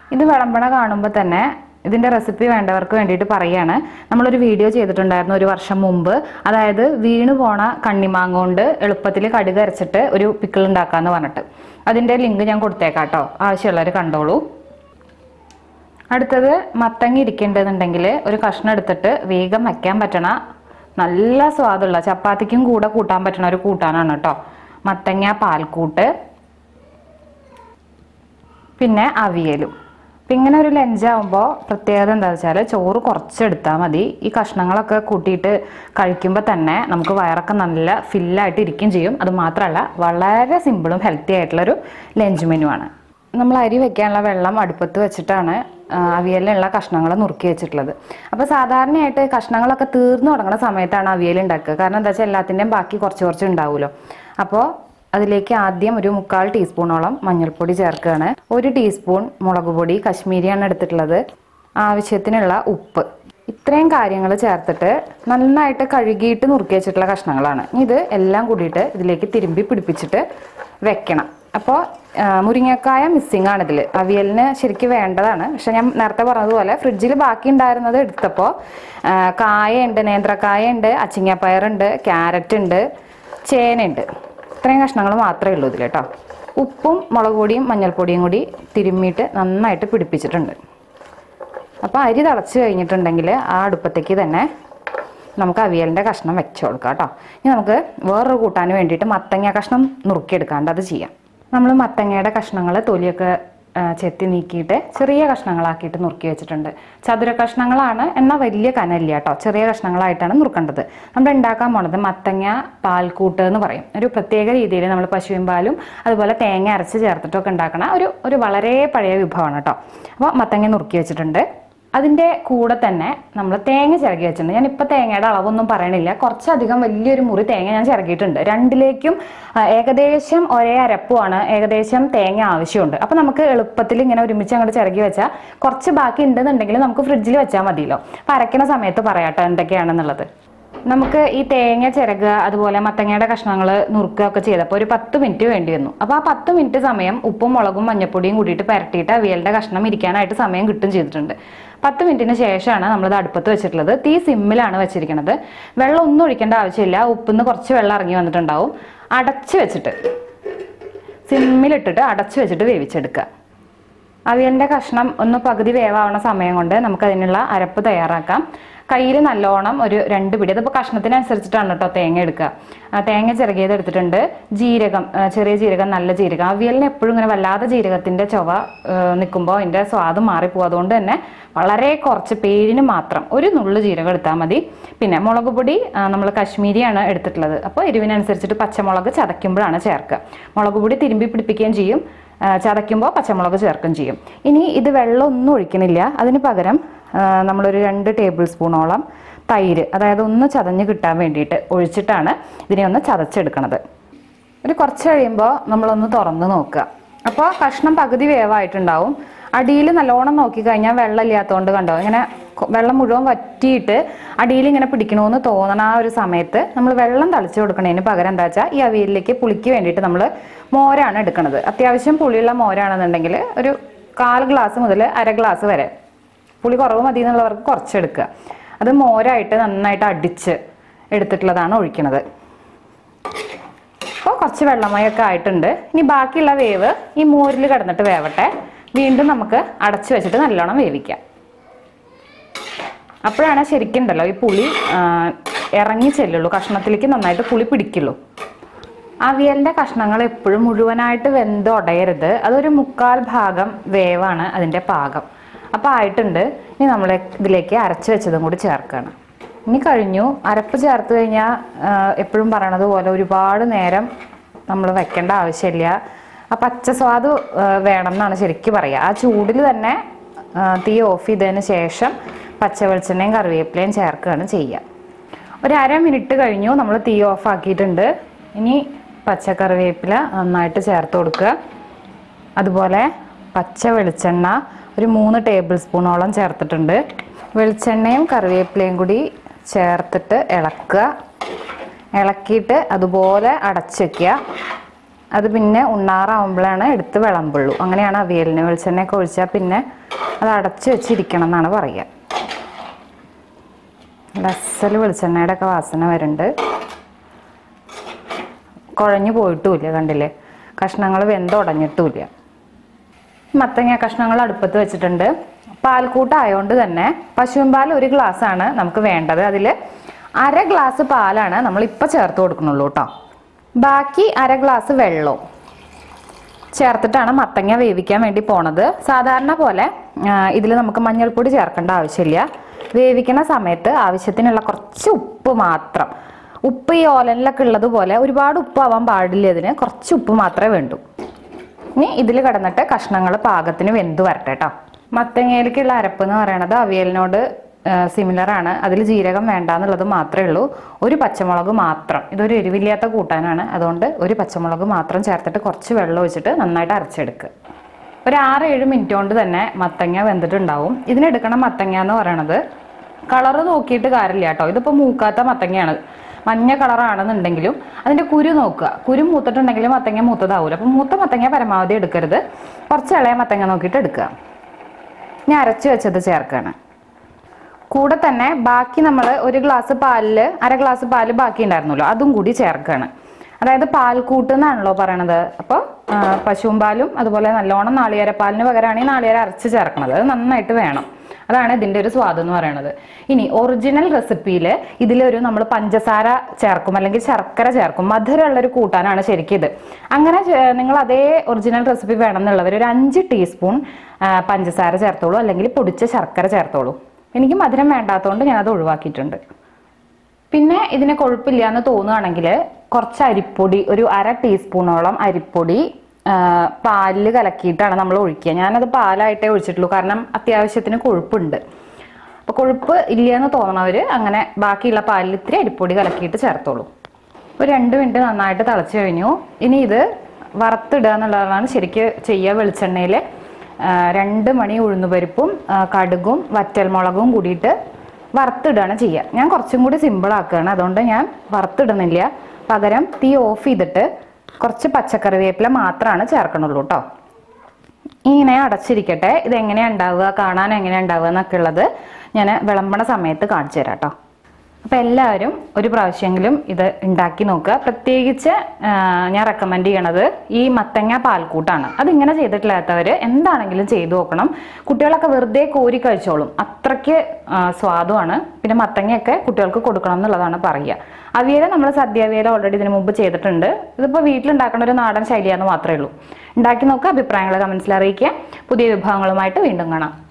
ഇത് വിളമ്പണ കാണുമ്പോൾ തന്നെ ഇതിന്റെ റെസിപ്പി വേണ്ടവർക്ക് വേണ്ടിയിട്ട് പറയാണ് നമ്മളൊരു വീഡിയോ ചെയ്തിട്ടുണ്ടായിരുന്നു ഒരു വർഷം മുമ്പ് അതായത് വീണു പോണ കണ്ണിമാങ്ങ കൊണ്ട് എളുപ്പത്തിൽ കടുക് അരച്ചിട്ട് ഒരു പിക്കിൾ ഉണ്ടാക്കാന്ന് പറഞ്ഞിട്ട് അതിന്റെ ലിങ്ക് ഞാൻ കൊടുത്തേക്കാം കേട്ടോ ആവശ്യമുള്ളവർ കണ്ടോളൂ അടുത്തത് മത്തങ്ങ ഇരിക്കേണ്ടതുണ്ടെങ്കിൽ ഒരു കഷ്ണം എടുത്തിട്ട് വേഗം വയ്ക്കാൻ പറ്റണ നല്ല സ്വാദുള്ള ചപ്പാത്തിക്കും കൂടെ കൂട്ടാൻ പറ്റണ ഒരു കൂട്ടാനാണ് കേട്ടോ മത്തങ്ങ പാൽക്കൂട്ട് പിന്നെ അവിയലും അപ്പം ഇങ്ങനെ ഒരു ലഞ്ചാവുമ്പോൾ പ്രത്യേകത എന്താ വെച്ചാൽ ചോറ് കുറച്ചെടുത്താൽ മതി ഈ കഷ്ണങ്ങളൊക്കെ കൂട്ടിയിട്ട് കഴിക്കുമ്പോൾ തന്നെ നമുക്ക് വയറൊക്കെ നല്ല ഫില്ലായിട്ട് ഇരിക്കുകയും ചെയ്യും അത് മാത്രമല്ല വളരെ സിമ്പിളും ഹെൽത്തി ആയിട്ടുള്ളൊരു ലഞ്ച് മെനു ആണ് നമ്മൾ അരി വെക്കാനുള്ള വെള്ളം അടുപ്പത്ത് വെച്ചിട്ടാണ് ആ, അവിയലിനുള്ള കഷ്ണങ്ങൾ നുറുക്കി വെച്ചിട്ടുള്ളത് അപ്പോൾ സാധാരണയായിട്ട് കഷ്ണങ്ങളൊക്കെ തീർന്നു തുടങ്ങുന്ന സമയത്താണ് അവിയൽ ഉണ്ടാക്കുക കാരണം എന്താ വെച്ചാൽ എല്ലാത്തിൻ്റെയും ബാക്കി കുറച്ച് കുറച്ച് ഉണ്ടാവുമല്ലോ അപ്പോൾ അതിലേക്ക് ആദ്യം ഒരു മുക്കാൽ ടീസ്പൂണോളം മഞ്ഞൾപ്പൊടി ചേർക്കുകയാണ് ഒരു ടീസ്പൂൺ മുളക് പൊടി കശ്മീരിയാണ് എടുത്തിട്ടുള്ളത് ആവശ്യത്തിനുള്ള ഉപ്പ് ഇത്രയും കാര്യങ്ങൾ ചേർത്തിട്ട് നന്നായിട്ട് കഴുകിയിട്ട് നുറുക്കി വെച്ചിട്ടുള്ള കഷ്ണങ്ങളാണ് ഇനി ഇത് എല്ലാം കൂടിയിട്ട് ഇതിലേക്ക് തിരുമ്പി പിടിപ്പിച്ചിട്ട് വെക്കണം അപ്പോൾ മുരിങ്ങക്കായ മിസ്സിംഗ് ആണ് ഇതിൽ അവിയലിന് ശരിക്കും വേണ്ടതാണ് പക്ഷെ ഞാൻ നേരത്തെ പറഞ്ഞതുപോലെ ഫ്രിഡ്ജിൽ ബാക്കി ഉണ്ടായിരുന്നത് എടുത്തപ്പോൾ കായ ഉണ്ട് നേന്ത്രക്കായ ഉണ്ട് അച്ചിങ്ങപ്പയറുണ്ട് ക്യാരറ്റ് ഉണ്ട് ചേനയുണ്ട് ഇത്രയും കഷ്ണങ്ങൾ മാത്രമേ ഉള്ളൂ ഇതിൽ കേട്ടോ ഉപ്പും മുളക് പൊടിയും മഞ്ഞൾപ്പൊടിയും കൂടി തിരുമ്മിയിട്ട് നന്നായിട്ട് പിടിപ്പിച്ചിട്ടുണ്ട് അപ്പോൾ അരി തിളച്ച് കഴിഞ്ഞിട്ടുണ്ടെങ്കിൽ ആ അടുപ്പത്തേക്ക് തന്നെ നമുക്ക് അവിയലിൻ്റെ കഷ്ണം വെച്ച് കൊടുക്കാം കേട്ടോ ഇനി നമുക്ക് വേറൊരു കൂട്ടാൻ വേണ്ടിയിട്ട് മത്തങ്ങ കഷ്ണം നുറുക്കിയെടുക്കാണ്ട് അത് ചെയ്യാം നമ്മൾ മത്തങ്ങയുടെ കഷ്ണങ്ങൾ തൊലിയൊക്കെ ആ, ചെത്തി നീക്കിയിട്ട് ചെറിയ കഷ്ണങ്ങളാക്കിയിട്ട് നുറുക്കി വെച്ചിട്ടുണ്ട് ചതുര കഷ്ണങ്ങളാണ് എന്നാൽ വലിയ കനല്ല കേട്ടോ ചെറിയ കഷ്ണങ്ങളായിട്ടാണ് നുറുക്കേണ്ടത് നമ്മൾ ഉണ്ടാക്കാൻ പോണത് മത്തങ്ങ പാൽക്കൂട്ട് എന്ന് പറയും ഒരു പ്രത്യേക രീതിയിൽ നമ്മൾ പശുവിൻ പാലും അതുപോലെ തേങ്ങ അരച്ച് ചേർത്തിട്ടൊക്കെ ഉണ്ടാക്കണ ഒരു ഒരു വളരെ പഴയ വിഭവമാണ് കേട്ടോ അപ്പോൾ മത്തങ്ങ നുറുക്കി വെച്ചിട്ടുണ്ട് അതിൻ്റെ കൂടെ തന്നെ നമ്മൾ തേങ്ങ ചിരകി വെച്ചിട്ടുണ്ട് ഞാൻ ഇപ്പോൾ തേങ്ങയുടെ അളവൊന്നും പറയണില്ല കുറച്ചധികം വലിയൊരു മുറി തേങ്ങ ഞാൻ ചിരകിയിട്ടുണ്ട് രണ്ടിലേക്കും ആ, ഏകദേശം ഒരേ അരപ്പുമാണ് ഏകദേശം തേങ്ങ ആവശ്യമുണ്ട് അപ്പോൾ നമുക്ക് എളുപ്പത്തിൽ ഇങ്ങനെ ഒരുമിച്ച് അങ്ങോട്ട് ചിരകി വെച്ചാൽ കുറച്ച് ബാക്കി ഉണ്ടെന്നുണ്ടെങ്കിൽ നമുക്ക് ഫ്രിഡ്ജിൽ വെച്ചാൽ മതിയല്ലോ അപ്പോൾ അരയ്ക്കണ സമയത്ത് പറയാട്ടോ എന്തൊക്കെയാണെന്നുള്ളത് നമുക്ക് ഈ തേങ്ങ ചിരകുക അതുപോലെ മത്തങ്ങയുടെ കഷ്ണങ്ങൾ നുറുക്കുക ഒക്കെ ചെയ്തപ്പോൾ ഒരു പത്ത് മിനിറ്റ് വേണ്ടി വന്നു അപ്പോൾ ആ പത്ത് മിനിറ്റ് സമയം ഉപ്പും മുളകും മഞ്ഞപ്പൊടിയും കൂടിയിട്ട് പുരട്ടിയിട്ട് അവിയലിൻ്റെ കഷ്ണം ഇരിക്കാനായിട്ട് സമയം കിട്ടും ചെയ്തിട്ടുണ്ട് പത്ത് മിനിറ്റിന് ശേഷമാണ് നമ്മളിത് അടുപ്പത്ത് വെച്ചിട്ടുള്ളത് തീ സിമ്മിലാണ് വെച്ചിരിക്കുന്നത് വെള്ളം ഒന്നും ഒഴിക്കേണ്ട ആവശ്യമില്ല ഉപ്പിന്ന് കുറച്ച് വെള്ളം ഇറങ്ങി വന്നിട്ടുണ്ടാവും അടച്ച് വെച്ചിട്ട് സിമ്മിലിട്ടിട്ട് അടച്ച് വെച്ചിട്ട് വേവിച്ചെടുക്കുക അവിയലിൻ്റെ കഷ്ണം ഒന്ന് പകുതി വേവാവുന്ന സമയം കൊണ്ട് നമുക്ക് അതിനുള്ള അരപ്പ് തയ്യാറാക്കാം കയ്യിൽ നല്ലോണം ഒരു രണ്ട് പിടി അതിപ്പോൾ കഷ്ണത്തിനനുസരിച്ചിട്ടാണ് കേട്ടോ തേങ്ങ എടുക്കുക ആ, തേങ്ങ ചിറകിയത് എടുത്തിട്ടുണ്ട് ജീരകം ആ, ചെറിയ ജീരകം നല്ല ജീരകം അവിയലിന് എപ്പോഴും ഇങ്ങനെ വല്ലാതെ ജീരകത്തിൻ്റെ ചൊവ നിൽക്കുമ്പോൾ അതിൻ്റെ സ്വാദ് മാറിപ്പോകും അതുകൊണ്ട് തന്നെ വളരെ കുറച്ച് പേരിന് മാത്രം ഒരു നുള്ളു ജീരകം എടുത്താൽ മതി പിന്നെ മുളക് പൊടി നമ്മൾ കശ്മീരിയാണ് എടുത്തിട്ടുള്ളത് അപ്പോൾ എരിവിനനുസരിച്ചിട്ട് പച്ചമുളക് ചതയ്ക്കുമ്പോഴാണ് ചേർക്കുക മുളക് പൊടി തിരുമ്പി പിടിപ്പിക്കുകയും ചെയ്യും ആ, ചതയ്ക്കുമ്പോൾ പച്ചമുളക് ചേർക്കുകയും ചെയ്യും ഇനി ഇത് വെള്ളം ഒന്നും ഒഴിക്കണില്ല അതിന് പകരം ആ, നമ്മളൊരു രണ്ട് ടേബിൾ സ്പൂണോളം തൈര് അതായത് ഒന്ന് ചതഞ്ഞ് കിട്ടാൻ വേണ്ടിയിട്ട് ഒഴിച്ചിട്ടാണ് ഇതിനെ ഒന്ന് ചതച്ചെടുക്കണത് ഒരു കുറച്ച് കഴിയുമ്പോൾ നമ്മളൊന്ന് തുറന്ന് നോക്കുക അപ്പോൾ കഷ്ണം പകുതി വേവായിട്ടുണ്ടാവും അടിയിൽ നല്ലോണം നോക്കിക്കഴിഞ്ഞാൽ വെള്ളം ഇല്ലാത്തതുകൊണ്ട് കണ്ടോ ഇങ്ങനെ കൊ- വെള്ളം മുഴുവൻ വറ്റിയിട്ട് അടിയിൽ ഇങ്ങനെ പിടിക്കണമെന്ന് തോന്നണ ആ ഒരു സമയത്ത് നമ്മൾ വെള്ളം തളിച്ച് കൊടുക്കണതിന് പകരം എന്താ വെച്ചാൽ ഈ അവിയലിലേക്ക് പുളിക്ക് വേണ്ടിയിട്ട് നമ്മൾ മോരാണ് എടുക്കുന്നത് അത്യാവശ്യം പുളിയുള്ള മോരാണെന്നുണ്ടെങ്കിൽ ഒരു കാൽ ഗ്ലാസ് മുതൽ അര ഗ്ലാസ് വരെ പുളി കുറവ് മതി എന്നുള്ളവർക്ക് കുറച്ചെടുക്കുക അത് മോരായിട്ട് നന്നായിട്ട് അടിച്ച് എടുത്തിട്ടുള്ളതാണ് ഒഴിക്കണത് അപ്പോൾ കുറച്ച് വെള്ളമയൊക്കെ ആയിട്ടുണ്ട് ഇനി ബാക്കിയുള്ള വേവ് ഈ മോരിൽ കിടന്നിട്ട് വേവട്ടെ വീണ്ടും നമുക്ക് അടച്ചു വെച്ചിട്ട് നല്ലോണം വേവിക്കാം അപ്പോഴാണ് ശരിക്കും ഉണ്ടല്ലോ ഈ പുളി ആ, ഇറങ്ങി ചെല്ലുള്ളൂ കഷ്ണത്തിലേക്ക് നന്നായിട്ട് പുളി പിടിക്കുള്ളൂ അവിയലിൻ്റെ കഷ്ണങ്ങൾ എപ്പോഴും മുഴുവനായിട്ട് വെന്ത് ഉടയരുത് അതൊരു മുക്കാൽ ഭാഗം വേവാണ് അതിൻ്റെ പാകം അപ്പോൾ ആയിട്ടുണ്ട് ഇനി നമ്മൾ ഇതിലേക്ക് അരച്ച് വെച്ചതും കൂടി ചേർക്കുകയാണ് ഇനി കഴിഞ്ഞു അരപ്പ് ചേർത്ത് കഴിഞ്ഞാൽ എപ്പോഴും പറയണത് പോലെ ഒരുപാട് നേരം നമ്മൾ വെക്കേണ്ട ആവശ്യമില്ല ആ പച്ച സ്വാദ് ആ, വേണം എന്നാണ് ശരിക്കും പറയുക ആ ചൂടിൽ തന്നെ ആ, തീ ഓഫ് ചെയ്തതിന് ശേഷം പച്ച വെളിച്ചെണ്ണയും കറിവേപ്പിലയും ചേർക്കുകയാണ് ചെയ്യുക ഒരു അര മിനിറ്റ് കഴിഞ്ഞു നമ്മൾ തീ ഓഫ് ആക്കിയിട്ടുണ്ട് ഇനി പച്ച കറിവേപ്പില നന്നായിട്ട് ചേർത്ത് കൊടുക്കുക അതുപോലെ പച്ച വെളിച്ചെണ്ണ ഒരു മൂന്ന് ടേബിൾ സ്പൂണോളം ചേർത്തിട്ടുണ്ട് വെളിച്ചെണ്ണയും കറിവേപ്പിലയും കൂടി ചേർത്തിട്ട് ഇളക്കുക ഇളക്കിയിട്ട് അതുപോലെ അടച്ച് വെക്കുക അത് പിന്നെ ഉണ്ണാറാവുമ്പോഴാണ് എടുത്ത് വിളമ്പുള്ളൂ അങ്ങനെയാണ് അവിയലിന് വെളിച്ചെണ്ണയൊക്കെ ഒഴിച്ചാൽ പിന്നെ അത് അടച്ച് വെച്ചിരിക്കണം എന്നാണ് പറയുക ലസൽ വെളിച്ചെണ്ണയുടെ ഒക്കെ വാസന വരുന്നുണ്ട് കുഴഞ്ഞു പോയിട്ടുമില്ല കണ്ടില്ലേ കഷ്ണങ്ങൾ വെന്തുടഞ്ഞിട്ടുമില്ല മത്തങ്ങ കഷ്ണങ്ങൾ അടുപ്പത്ത് വെച്ചിട്ടുണ്ട് പാൽക്കൂട്ടായതുകൊണ്ട് തന്നെ പശുവിൻ പാൽ ഒരു ഗ്ലാസ് ആണ് നമുക്ക് വേണ്ടത് അതിൽ അര ഗ്ലാസ് പാലാണ് നമ്മൾ ഇപ്പം ചേർത്ത് കൊടുക്കണുള്ളൂ കേട്ടോ ബാക്കി അര ഗ്ലാസ് വെള്ളവും ചേർത്തിട്ടാണ് മത്തങ്ങ വേവിക്കാൻ വേണ്ടി പോണത് സാധാരണ പോലെ ഇതിൽ നമുക്ക് മഞ്ഞൾപ്പൊടി ചേർക്കേണ്ട ആവശ്യമില്ല വേവിക്കുന്ന സമയത്ത് ആവശ്യത്തിനുള്ള കുറച്ച് ഉപ്പ് മാത്രം ഉപ്പ് ഈ ഓലനിലൊക്കെ ഉള്ളതുപോലെ ഒരുപാട് ഉപ്പാവാൻ പാടില്ല ഇതിന് കുറച്ച് ഉപ്പ് മാത്രമേ വേണ്ടൂ ഇനി ഇതിൽ കിടന്നിട്ട് കഷ്ണങ്ങൾ പാകത്തിന് വെന്ത് വരട്ടെ കേട്ടോ മത്തങ്ങയിലേക്കുള്ള അരപ്പ് എന്ന് പറയണത് അവിയലിനോട് സിമിലർ ആണ് അതിൽ ജീരകം വേണ്ട എന്നുള്ളത് മാത്രമേ ഉള്ളൂ ഒരു പച്ചമുളക് മാത്രം ഇതൊരു എരിവില്ലാത്ത കൂട്ടാനാണ് അതുകൊണ്ട് ഒരു പച്ചമുളക് മാത്രം ചേർത്തിട്ട് കുറച്ച് വെള്ളം ഒഴിച്ചിട്ട് നന്നായിട്ട് അരച്ചെടുക്കുക ഒരു ആറ് ഏഴ് മിനിറ്റ് കൊണ്ട് തന്നെ മത്തങ്ങ വെന്തിട്ടുണ്ടാവും ഇതിനെടുക്കണ മത്തങ്ങ എന്ന് പറയണത് കളറ് നോക്കിയിട്ട് കാര്യമില്ല കേട്ടോ ഇതിപ്പോൾ മൂക്കാത്ത മത്തങ്ങയാണ് മഞ്ഞ കളറാണെന്നുണ്ടെങ്കിലും അതിൻ്റെ കുരു നോക്കുക കുരു മൂത്തിട്ടുണ്ടെങ്കിലും മത്തങ്ങ മൂത്തതാവില്ല അപ്പം മൂത്ത മത്തങ്ങ പരമാവധി എടുക്കരുത് കുറച്ച് ഇളയ മത്തങ്ങ നോക്കിയിട്ട് എടുക്കുക ഞാൻ അരച്ച് വെച്ചത് ചേർക്കുകയാണ് കൂടെ തന്നെ ബാക്കി നമ്മൾ ഒരു ഗ്ലാസ് പാലിൽ അര ഗ്ലാസ് പാല് ബാക്കി ഉണ്ടായിരുന്നല്ലോ അതും കൂടി ചേർക്കുകയാണ് അതായത് പാൽക്കൂട്ട് എന്നാണല്ലോ പറയണത് അപ്പോൾ പശുവും പാലും അതുപോലെ നല്ലോണം നാളികേരപ്പാലിന് പകരമാണ് ഈ നാളികേരം അരച്ച് ചേർക്കണത് അത് നന്നായിട്ട് വേണം അതാണ് ഇതിൻ്റെ ഒരു സ്വാദം എന്ന് പറയുന്നത് ഇനി ഒറിജിനൽ റെസിപ്പിയിൽ ഇതിലൊരു നമ്മൾ പഞ്ചസാര ചേർക്കും അല്ലെങ്കിൽ ശർക്കര ചേർക്കും മധുരമുള്ള ഒരു കൂട്ടാനാണ് ശരിക്കും ഇത് അങ്ങനെ ചേ- നിങ്ങൾ അതേ ഒറിജിനൽ റെസിപ്പി വേണമെന്നുള്ളവർ ഒരു അഞ്ച് ടീസ്പൂൺ ആ, പഞ്ചസാര ചേർത്തോളൂ അല്ലെങ്കിൽ പൊടിച്ച ശർക്കര ചേർത്തോളൂ എനിക്ക് മധുരം വേണ്ടാത്തതുകൊണ്ട് ഞാനത് ഒഴിവാക്കിയിട്ടുണ്ട് പിന്നെ ഇതിന് കൊഴുപ്പില്ല എന്ന് തോന്നുകയാണെങ്കിൽ കുറച്ച് അരിപ്പൊടി ഒരു അര ടീസ്പൂണോളം അരിപ്പൊടി ആ, പാലിൽ കലക്കിയിട്ടാണ് നമ്മൾ ഒഴിക്കുക ഞാനത് പാലായിട്ടേ ഒഴിച്ചിട്ടുള്ളൂ കാരണം അത്യാവശ്യത്തിന് കൊഴുപ്പുണ്ട് അപ്പോൾ കൊഴുപ്പ് ഇല്ല എന്ന് തോന്നണവർ അങ്ങനെ ബാക്കിയുള്ള പാലിൽ ഇത്തിരി അരിപ്പൊടി കലക്കിയിട്ട് ചേർത്തോളൂ ഒരു രണ്ട് മിനിറ്റ് നന്നായിട്ട് തിളച്ച് കഴിഞ്ഞു ഇനി ഇത് വറുത്തിടുക എന്നുള്ളതാണ് ശരിക്ക് ചെയ്യുക വെളിച്ചെണ്ണയിൽ രണ്ട് മണി ഉഴുന്നുപരിപ്പും ആ, കടുകും വറ്റൽമുളകും കൂടിയിട്ട് വറുത്തിടുകയാണ് ചെയ്യുക ഞാൻ കുറച്ചും കൂടി സിമ്പിൾ ആക്കുകയാണ് അതുകൊണ്ട് ഞാൻ വറുത്തിടുന്നില്ല പകരം തീ ഓഫ് ചെയ്തിട്ട് കുറച്ച് പച്ചക്കറിവേപ്പില മാത്രമാണ് ചേർക്കണുള്ളൂ കേട്ടോ ഇങ്ങനെ അടച്ചിരിക്കട്ടെ ഇത് എങ്ങനെയാണ് ഉണ്ടാവുക കാണാൻ എങ്ങനെയാണ് ഉണ്ടാവുക എന്നൊക്കെ ഉള്ളത് ഞാൻ വിളമ്പണ സമയത്ത് കാണിച്ചു തരാം കേട്ടോ അപ്പോൾ എല്ലാവരും ഒരു പ്രാവശ്യമെങ്കിലും ഇത് ഉണ്ടാക്കി നോക്കുക പ്രത്യേകിച്ച് ആ, ഞാൻ റെക്കമെൻഡ് ചെയ്യണത് ഈ മത്തങ്ങ പാൽക്കൂട്ടാണ് അതിങ്ങനെ ചെയ്തിട്ടില്ലാത്തവർ എന്താണെങ്കിലും ചെയ്തു നോക്കണം കുട്ടികളൊക്കെ വെറുതെ കോരി കഴിച്ചോളും അത്രയ്ക്ക് ആ, സ്വാദുമാണ് പിന്നെ മത്തങ്ങയൊക്കെ കുട്ടികൾക്ക് കൊടുക്കണം എന്നുള്ളതാണ് പറയുക അവിയൽ നമ്മൾ സദ്യ അവിയൽ ഓൾറെഡി ഇതിനു മുമ്പ് ചെയ്തിട്ടുണ്ട് ഇതിപ്പോൾ വീട്ടിലുണ്ടാക്കുന്ന ഒരു നാടൻ ശൈലിയാണെന്ന് മാത്രമേ ഉള്ളൂ ഉണ്ടാക്കി നോക്കുക അഭിപ്രായങ്ങൾ കമൻസിൽ അറിയിക്കുക പുതിയ വിഭവങ്ങളുമായിട്ട് വീണ്ടും കാണാം